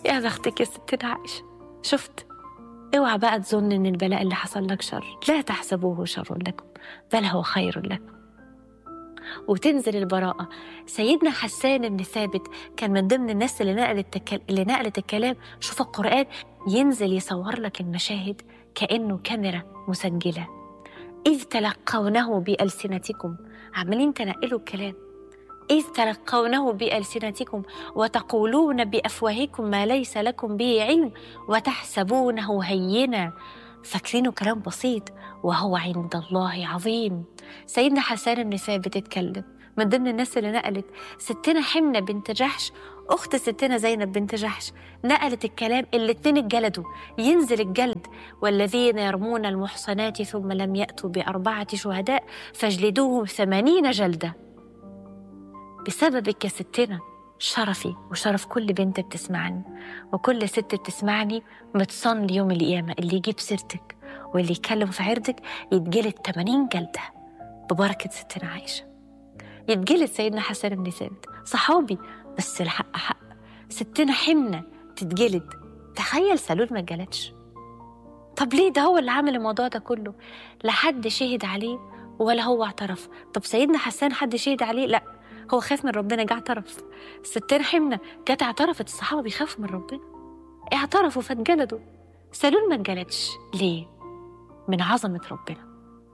يا بختك يا ستنا عائشة شفت اوعى بقى تظن ان البلاء اللي حصل لك شر لا تحسبوه شر لكم بل هو خير لكم وتنزل البراءة سيدنا حسان بن ثابت كان من ضمن الناس اللي نقلت التكل... اللي نقلت الكلام شوف القرآن ينزل يصور لك المشاهد كأنه كاميرا مسجلة إذ تلقونه بألسنتكم عمالين تنقلوا الكلام إذ تلقونه بألسنتكم وتقولون بأفواهكم ما ليس لكم به علم وتحسبونه هينا فاكرينه كلام بسيط وهو عند الله عظيم سيدنا حسان بن ثابت اتكلم من ضمن الناس اللي نقلت ستنا حمنة بنت جحش أخت ستنا زينب بنت جحش نقلت الكلام الاتنين اتجلدوا ينزل الجلد والذين يرمون المحصنات ثم لم يأتوا بأربعة شهداء فاجلدوهم ثمانين جلدة بسببك يا ستنا شرفي وشرف كل بنت بتسمعني وكل ست بتسمعني متصن ليوم القيامة اللي يجيب سيرتك واللي يتكلم في عرضك يتجلد 80 جلدة ببركة ستنا عائشة يتجلد سيدنا حسن بن ثابت صحابي بس الحق حق ستنا حمنة تتجلد تخيل سالون ما اتجلدش طب ليه ده هو اللي عمل الموضوع ده كله لا حد شهد عليه ولا هو اعترف طب سيدنا حسان حد شهد عليه لا هو خاف من ربنا جه اعترف ستنا حمنة جت اعترفت الصحابة بيخافوا من ربنا اعترفوا فاتجلدوا سالون ما اتجلدش ليه من عظمة ربنا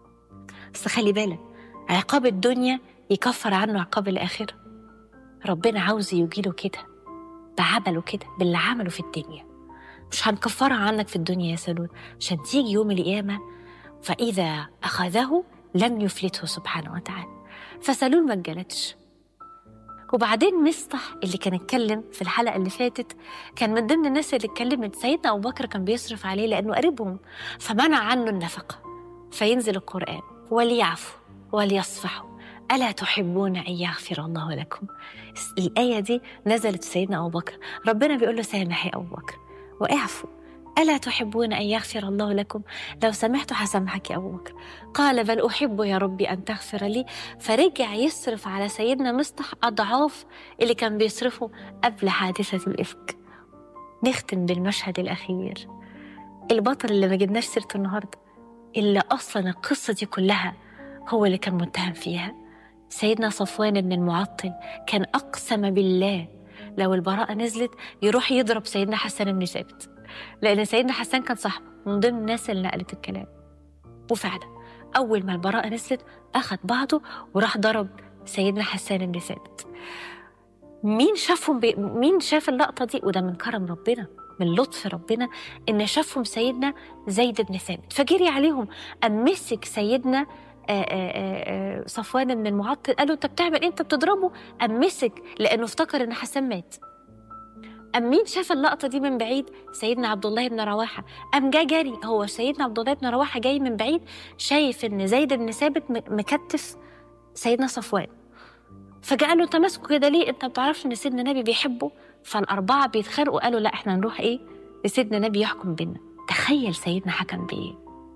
بس خلي بالك عقاب الدنيا يكفر عنه عقاب الآخرة ربنا عاوز يجيله كده بعمله كده باللي عمله في الدنيا مش هنكفرها عنك في الدنيا يا سلول عشان تيجي يوم القيامة فإذا أخذه لم يفلته سبحانه وتعالى فسلول ما اتجلدش وبعدين مصطح اللي كان اتكلم في الحلقة اللي فاتت كان من ضمن الناس اللي اتكلمت سيدنا أبو بكر كان بيصرف عليه لأنه قريبهم فمنع عنه النفقة فينزل القرآن وليعفوا وليصفحوا ألا تحبون أن يغفر الله لكم الآية دي نزلت في سيدنا أبو بكر ربنا بيقول له سامح يا أبو بكر واعفوا ألا تحبون أن يغفر الله لكم لو سمحت هسامحك يا أبو بكر قال بل أحب يا ربي أن تغفر لي فرجع يصرف على سيدنا مصطح أضعاف اللي كان بيصرفه قبل حادثة الإفك نختم بالمشهد الأخير البطل اللي ما جبناش سيرته النهارده اللي أصلا القصة دي كلها هو اللي كان متهم فيها سيدنا صفوان بن المعطل كان أقسم بالله لو البراءة نزلت يروح يضرب سيدنا حسن بن ثابت لأن سيدنا حسان كان صاحبه من ضمن الناس اللي نقلت الكلام وفعلا أول ما البراءة نزلت أخذ بعضه وراح ضرب سيدنا حسان بن ثابت مين شافهم بي... مين شاف اللقطة دي وده من كرم ربنا من لطف ربنا إن شافهم سيدنا زيد بن ثابت فجري عليهم أم مسك سيدنا آآ آآ صفوان بن المعطل قال له انت بتعمل انت بتضربه أم مسك لانه افتكر ان حسان مات أم مين شاف اللقطة دي من بعيد؟ سيدنا عبد الله بن رواحة أم جا جري هو سيدنا عبد الله بن رواحة جاي من بعيد شايف إن زيد بن ثابت مكتف سيدنا صفوان فجاء له أنت ماسكه كده ليه؟ أنت ما بتعرفش إن سيدنا النبي بيحبه؟ فالأربعة بيتخانقوا قالوا لا إحنا نروح إيه؟ لسيدنا النبي يحكم بينا تخيل سيدنا حكم بإيه؟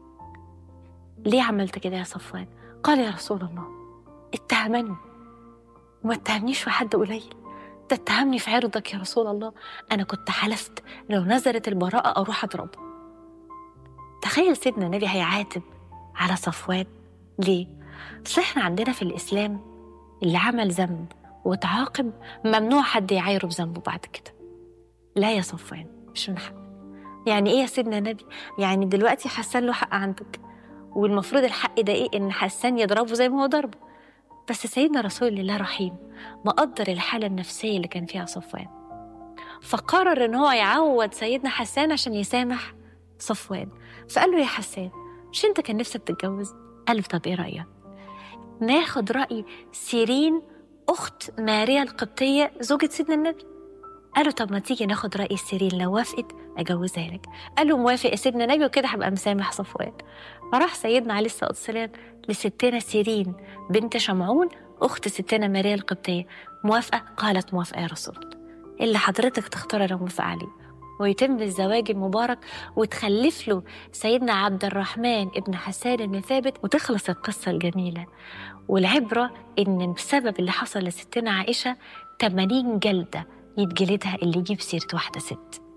ليه عملت كده يا صفوان؟ قال يا رسول الله اتهمني وما اتهمنيش في حد قليل تتهمني في عرضك يا رسول الله أنا كنت حلفت لو نزلت البراءة أروح أضربه تخيل سيدنا النبي هيعاتب على صفوان ليه؟ بس احنا عندنا في الإسلام اللي عمل ذنب وتعاقب ممنوع حد يعايره بذنبه بعد كده لا يا صفوان مش من حق يعني ايه يا سيدنا النبي يعني دلوقتي حسان له حق عندك والمفروض الحق ده ايه ان حسان يضربه زي ما هو ضربه بس سيدنا رسول الله رحيم مقدر الحالة النفسية اللي كان فيها صفوان فقرر ان هو يعوض سيدنا حسان عشان يسامح صفوان فقال له يا حسان مش انت كان نفسك تتجوز قال له طب ايه رأيك ناخد رأي سيرين أخت ماريا القبطية زوجة سيدنا النبي قال له طب ما تيجي ناخد رأي سيرين لو وافقت أجوزها لك قال له موافق يا سيدنا النبي وكده هبقى مسامح صفوان فراح سيدنا عليه الصلاة والسلام لستنا سيرين بنت شمعون أخت ستنا ماريا القبطية موافقة؟ قالت موافقة يا رسول الله اللي حضرتك تختار أنا موافقة عليه ويتم الزواج المبارك وتخلف له سيدنا عبد الرحمن ابن حسان بن ثابت وتخلص القصة الجميلة والعبرة إن بسبب اللي حصل لستنا عائشة 80 جلدة يتجلدها اللي يجيب سيرة واحدة ست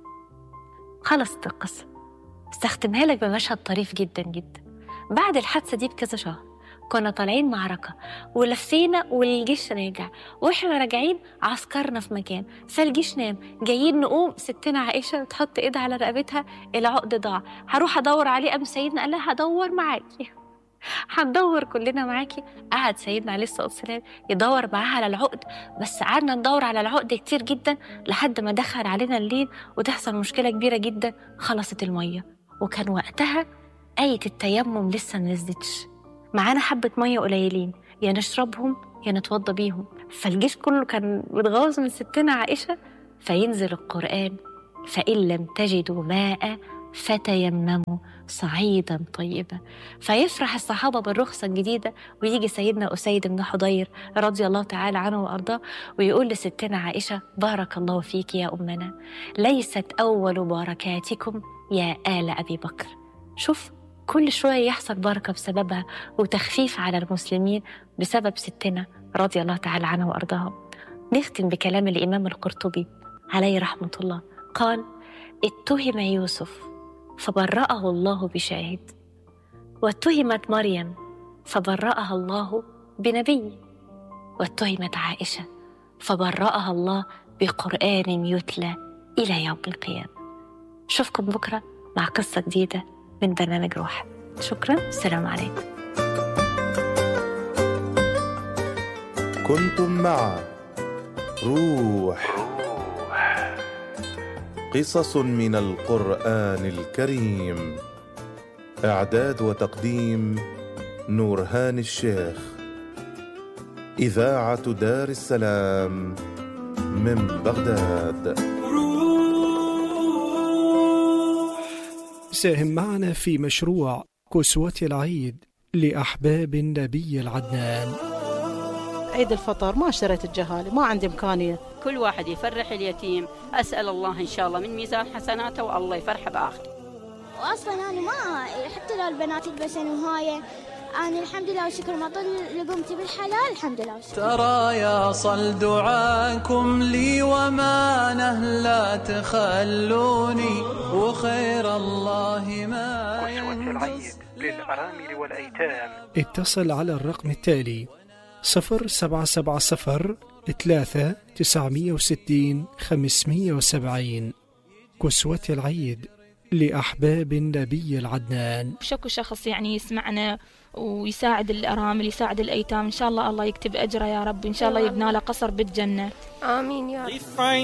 خلصت القصة استختمها لك بمشهد طريف جدا جدا بعد الحادثة دي بكذا شهر كنا طالعين معركة ولفينا والجيش راجع واحنا راجعين عسكرنا في مكان فالجيش نام جايين نقوم ستنا عائشة تحط ايدها على رقبتها العقد ضاع هروح ادور عليه قام سيدنا قال لها هدور معاكي هندور كلنا معاكي قعد سيدنا عليه الصلاه والسلام يدور معاها على العقد بس قعدنا ندور على العقد كتير جدا لحد ما دخل علينا الليل وتحصل مشكله كبيره جدا خلصت الميه وكان وقتها آية التيمم لسه منزلتش معانا حبة مية قليلين يا نشربهم يا نتوضى بيهم فالجيش كله كان متغاظ من ستنا عائشة فينزل القرآن فإن لم تجدوا ماء فتيمموا صعيدا طيبا فيفرح الصحابة بالرخصة الجديدة ويجي سيدنا أسيد بن حضير رضي الله تعالى عنه وأرضاه ويقول لستنا عائشة بارك الله فيك يا أمنا ليست أول بركاتكم يا آل أبي بكر شوف كل شوية يحصل بركة بسببها وتخفيف على المسلمين بسبب ستنا رضي الله تعالى عنها وأرضاها نختم بكلام الإمام القرطبي عليه رحمة الله قال اتهم يوسف فبرأه الله بشاهد واتهمت مريم فبرأها الله بنبي واتهمت عائشة فبرأها الله بقرآن يتلى إلى يوم القيامة أشوفكم بكرة مع قصة جديدة من برنامج روح شكرا السلام عليكم كنتم مع روح قصص من القرآن الكريم إعداد وتقديم نورهان الشيخ إذاعة دار السلام من بغداد ساهم معنا في مشروع كسوة العيد لأحباب النبي العدنان عيد الفطر ما اشتريت الجهالي ما عندي إمكانية كل واحد يفرح اليتيم أسأل الله إن شاء الله من ميزان حسناته والله يفرحه بآخره واصلا انا ما حتى لو البنات يلبسن وهاي انا الحمد لله وشكر ما طول لقمتي بالحلال الحمد لله وشكر ترى يا صل دعاكم لي وما نهلا تخلوني وخير الله ما أسوة العيد للأرامل والأيتام اتصل على الرقم التالي صفر سبعة سبعة صفر ثلاثة تسعمية وستين خمسمية وسبعين كسوة العيد لأحباب النبي العدنان شكو شخص يعني يسمعنا ويساعد الأرامل يساعد الأيتام إن شاء الله الله يكتب أجره يا رب إن شاء الله يبنى له قصر بالجنة آمين يا رب